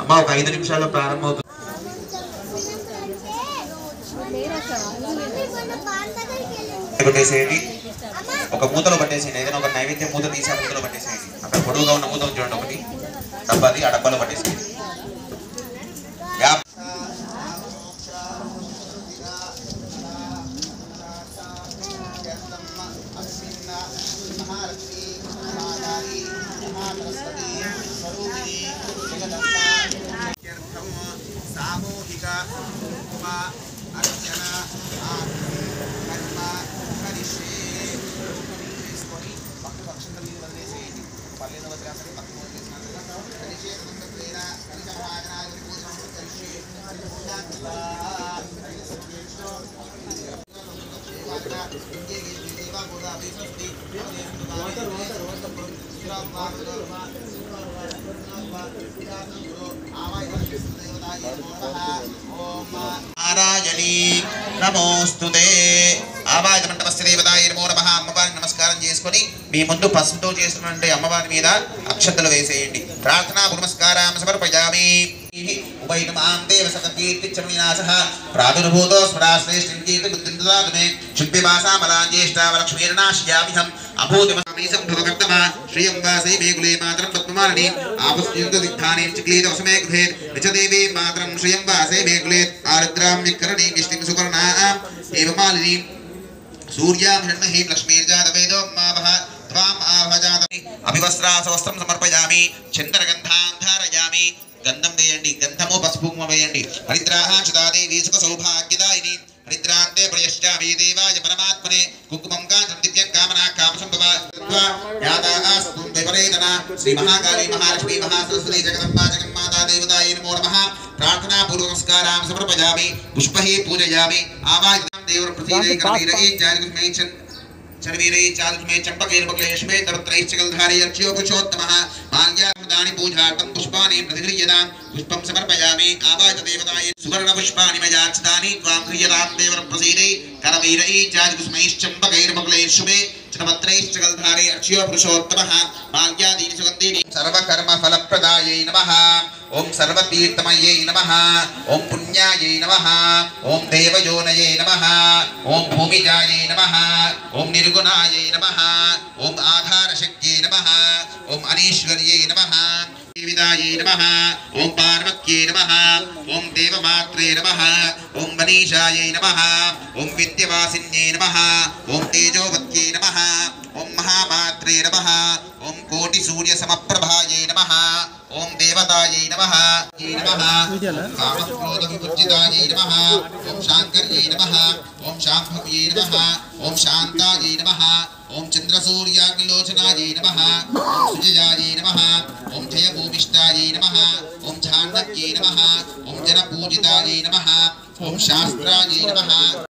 అమ్మ ఒక ఐదు నిమిషాల్లో ప్రారంభమవుతుంది కొట్టేసేయండి ఒక మూతలో పట్టేసేయండి ఏదైనా ఒక నైవేద్యం మూత తీసి ఆ మూతలో పట్టేసేయండి అక్కడ పొడుగుగా ఉన్న మూత ఉంది చూడండి ఒకటి డబ్బాది ఆ డబ్బాలో పట్టేసేయండి యా సామూహిక కుంకుమ అర్చన ఆరతి, కర్మ కరిష్యే వేసుకొని పక్కకు అక్షంతలు మీద వదిలేసేయండి పల్లెలు వదిలేసరి పక్కకు వదిలేసినాక కరిష్యే కృతజ్ఞతేన కరిషభాగనాయ పూజం కరిష్యే పూజాంతా కరిష్యేషో నారాయణీ నమోస్తుతే ఆవాజ మంటపస్థ దేవతాయ నమో నమ అమ్మవారికి నమస్కారం చేసుకొని మీ ముందు పసుపుతో చేస్తున్నటువంటి అమ్మవారి మీద అక్షతలు వేసేయండి ప్రార్థనా నమస్కారం సమర్పయామి ఉభయమాం దేవ సతకీర్తిచ్చమీనాశః ప్రాదుర్భూతో స్మరా శ్రేష్ఠం కీర్తి బుద్ధిం దదాతు మే శుద్ధివాసామలాం జ్యేష్ఠావలక్ష్మీర్నాశయామిహం అభూతిమీసం భవకర్తమ శ్రియం వాసై మే కులే మాతరం పద్మమాలిని ఆపస్యుక్త దిగ్ధానీం చిక్లీత వసమే గృహే నిచదేవీ మాతరం శ్రియం వాసే మే కులే ఆరుద్రాం వికరణీం విష్ణుం సుకర్ణాం ఏవమాలినీం సూర్యాం హిరణ్మహీం లక్ష్మీర్జాతవేదో మావహ త్వాం ఆభజాతమి అభివస్త్రాస వస్త్రం సమర్పయామి చంద్రగంధాం ధారయామి గంధం వేయండి గంధము పసుపు కుంకుమ వేయండి హరిద్రాహ క్షుదాదేవి సుఖ సౌభాగ్యదాయిని హరిద్రాంతే ప్రయశ్చామి దేవాయ పరమాత్మనే కుంకుమం కాంచం దివ్యం కామనా కామ సంభవ యాదాస్తు విపరేతన శ్రీ మహాకాళీ మహాలక్ష్మీ మహాసరస్వతి జగదంబా జగన్మాతా దేవతాయ నమో నమః ప్రార్థనా పూర్వ నమస్కారాం సమర్పయామి పుష్పహే పూజయామి ఆవాహితం దేవర ప్రసీదై కరవీరై జారికుస్మై చన్ చర్వీరై చాల్మే చంపకైర్మక్లేష్మే తరత్రైశ్చకల్ధారయర్చ్యో పురుషోత్తమః మాల్యాదాని పూజార్థం పుష్పాని ప్రతిగృహ్యతాం పుష్పం సమర్పయామి ఆవాహిత దేవతాయ సువర్ణ పుష్పాని మయాచితాని త్వాం గృహ్యతాం దేవర ప్రసీదై కరవీరై చాల్కుస్మైశ్చంపకైర్మక్లేష్మే చతమత్రైశ్చకల్ధారే అర్చ్యో పురుషోత్తమః మాల్యాదీని సుగంధీని సర్వకర్మ ఫలప్రదాయై నమః ఓం సర్వతీర్థమయై నమః ఓం పుణ్యాయై నమః ఓం దేవయోనయై నమః ఓం భూమిజాయై నమః ఓం నిర్గుణాయై నమః ఓం ఆధారశక్త్యై నమః ఓం అనీశ్వర్యై నమః విదాయై నమః ఓం పార్వత్యై నమః ఓం దేవమాత్రే నమః ఓం మనీషాయై నమః ఓం విద్యవాసిన్యై నమః ఓం తేజోవత్యై నమః ఓం మహామాత్రే నమః ఓం కోటి సూర్య సమప్రభాయై నమః ఓం దేవతాయై నమః యై నమః ఓం కామక్రోధ వివర్జితాయై నమః ఓం శాంకర్యై నమః ఓం శాంభవ్యై నమః ఓం శాంతాయై నమః ఓం చంద్రసూర్యాగ్నిలోచనాయై నమః ఓం సుజయాయై నమః ఓం జయభూమిష్టాయై నమః ఓం ఝాండక్యై నమః ఓం జనపూజితాయై నమః ఓం శాస్త్రాయై నమః